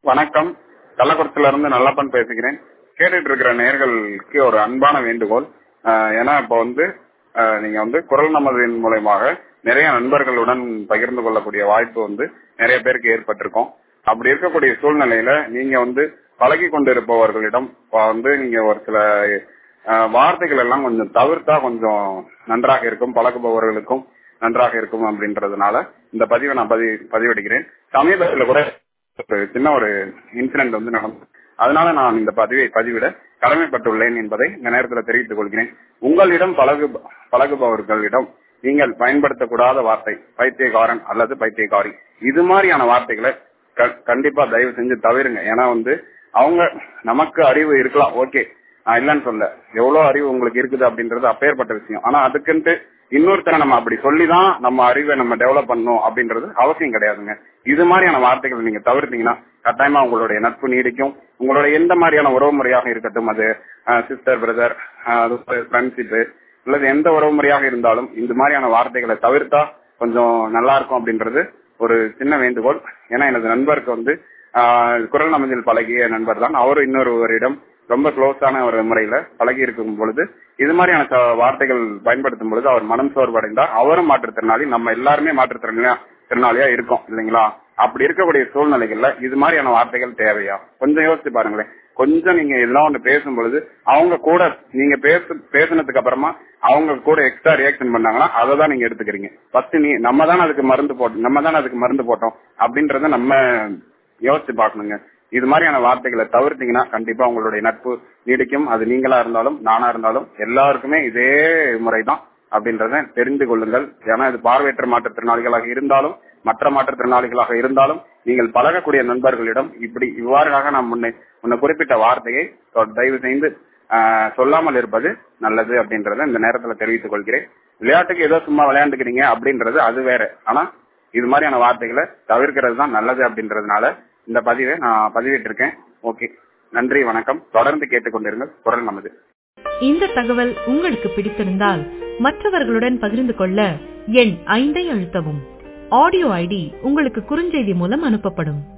வணக்கம் கள்ளக்குறிச்சியில இருந்து நல்லப்பன் பேசுகிறேன் கேட்டுட்டு இருக்கிற நேர்களுக்கு ஒரு அன்பான வேண்டுகோள் ஆஹ் ஏன்னா இப்போ வந்து ஆஹ் நீங்க வந்து குரல் நமதின் மூலயமாக நிறைய நண்பர்களுடன் பகிர்ந்து கொள்ளக்கூடிய வாய்ப்பு வந்து நிறைய பேருக்கு ஏற்பட்டிருக்கும் அப்படி இருக்கக்கூடிய சூழ்நிலையில நீங்க வந்து பழகி கொண்டிருப்பவர்களிடம் வந்து நீங்க ஒரு சில ஆஹ் வார்த்தைகள் எல்லாம் கொஞ்சம் தவிர்த்தா கொஞ்சம் நன்றாக இருக்கும் பழகுபவர்களுக்கும் நன்றாக இருக்கும் அப்படின்றதுனால இந்த பதிவை நான் பதிவு பதிவிடுகிறேன் சமீபத்தில் கூட ஒரு சின்ன ஒரு இன்சிடென்ட் வந்து நடந்தது அதனால நான் இந்த பதிவை பதிவிட கடமைப்பட்டுள்ளேன் என்பதை இந்த நேரத்தில் தெரிவித்துக் கொள்கிறேன் உங்களிடம் பழகு பழகுபவர்களிடம் நீங்கள் பயன்படுத்தக்கூடாத வார்த்தை பைத்தியக்காரன் அல்லது பைத்தியக்காரி இது மாதிரியான வார்த்தைகளை கண்டிப்பா தயவு செஞ்சு தவிருங்க ஏன்னா வந்து அவங்க நமக்கு அறிவு இருக்கலாம் ஓகே நான் இல்லைன்னு சொல்ல எவ்வளவு அறிவு உங்களுக்கு இருக்குது அப்படின்றது அப்பேற்பட்ட விஷயம் ஆனா அதுக்குன்ட்டு இன்னொருத்தரை நம்ம அப்படி சொல்லிதான் நம்ம அறிவை நம்ம டெவலப் பண்ணணும் அப்படின்றது அவசியம் கிடையாதுங்க இது மாதிரியான வார்த்தைகள் நீங்க தவிர்த்தீங்கன்னா கட்டாயமா உங்களுடைய நட்பு நீடிக்கும் உங்களுடைய எந்த மாதிரியான உறவு முறையாக இருக்கட்டும் அது சிஸ்டர் பிரதர் ஃப்ரெண்ட்ஷிப்பு அல்லது எந்த உறவு முறையாக இருந்தாலும் இந்த மாதிரியான வார்த்தைகளை தவிர்த்தா கொஞ்சம் நல்லா இருக்கும் அப்படின்றது ஒரு சின்ன வேண்டுகோள் ஏன்னா எனது நண்பருக்கு வந்து குரல் நமதில் பழகிய நண்பர் தான் அவரும் இன்னொருவரிடம் ரொம்ப க்ளோஸான ஒரு முறையில பழகி இருக்கும் பொழுது இது மாதிரியான வார்த்தைகள் பயன்படுத்தும் பொழுது அவர் மனம் சோர்வடைந்தார் அவரும் மாற்றுத்திறனாளி நம்ம எல்லாருமே மாற்றுத்திறனாளியா திறனாளியா இருக்கோம் இல்லைங்களா அப்படி இருக்கக்கூடிய சூழ்நிலைகள்ல இது மாதிரியான வார்த்தைகள் தேவையா கொஞ்சம் யோசிச்சு பாருங்களேன் கொஞ்சம் நீங்க இதெல்லாம் ஒன்று பேசும் பொழுது அவங்க கூட நீங்க பேச பேசினதுக்கு அப்புறமா அவங்க கூட எக்ஸ்ட்ரா ரியாக்ஷன் பண்ணாங்கன்னா அதை தான் நீங்க எடுத்துக்கிறீங்க ஃபர்ஸ்ட் நீ நம்ம தானே அதுக்கு மருந்து போட்டோம் நம்ம தானே அதுக்கு மருந்து போட்டோம் அப்படின்றத நம்ம யோசிச்சு பார்க்கணுங்க இது மாதிரியான வார்த்தைகளை தவிர்த்தீங்கன்னா கண்டிப்பா உங்களுடைய நட்பு நீடிக்கும் அது நீங்களா இருந்தாலும் நானா இருந்தாலும் எல்லாருக்குமே இதே முறைதான் அப்படின்றத தெரிந்து கொள்ளுங்கள் ஏன்னா இது பார்வையற்ற மாற்றுத்திறனாளிகளாக இருந்தாலும் மற்ற மாற்றுத்திறனாளிகளாக இருந்தாலும் நீங்கள் பழகக்கூடிய நண்பர்களிடம் இப்படி இவ்வாறாக நாம் முன்னை முன்ன குறிப்பிட்ட வார்த்தையை தயவு செய்து சொல்லாமல் இருப்பது நல்லது அப்படின்றத இந்த நேரத்துல தெரிவித்துக் கொள்கிறேன் விளையாட்டுக்கு ஏதோ சும்மா விளையாண்டுக்கிறீங்க அப்படின்றது அது வேற ஆனா இது மாதிரியான வார்த்தைகளை தவிர்க்கிறது தான் நல்லது அப்படின்றதுனால இந்த பதிவை நான் பதிவிட்டு இருக்கேன் ஓகே நன்றி வணக்கம் தொடர்ந்து கேட்டுக்கொண்டிருங்கள் குரல் நமது இந்த தகவல் உங்களுக்கு பிடித்திருந்தால் மற்றவர்களுடன் பகிர்ந்து கொள்ள எண் ஐந்தை அழுத்தவும் ஆடியோ ஐடி உங்களுக்கு குறுஞ்செய்தி மூலம் அனுப்பப்படும்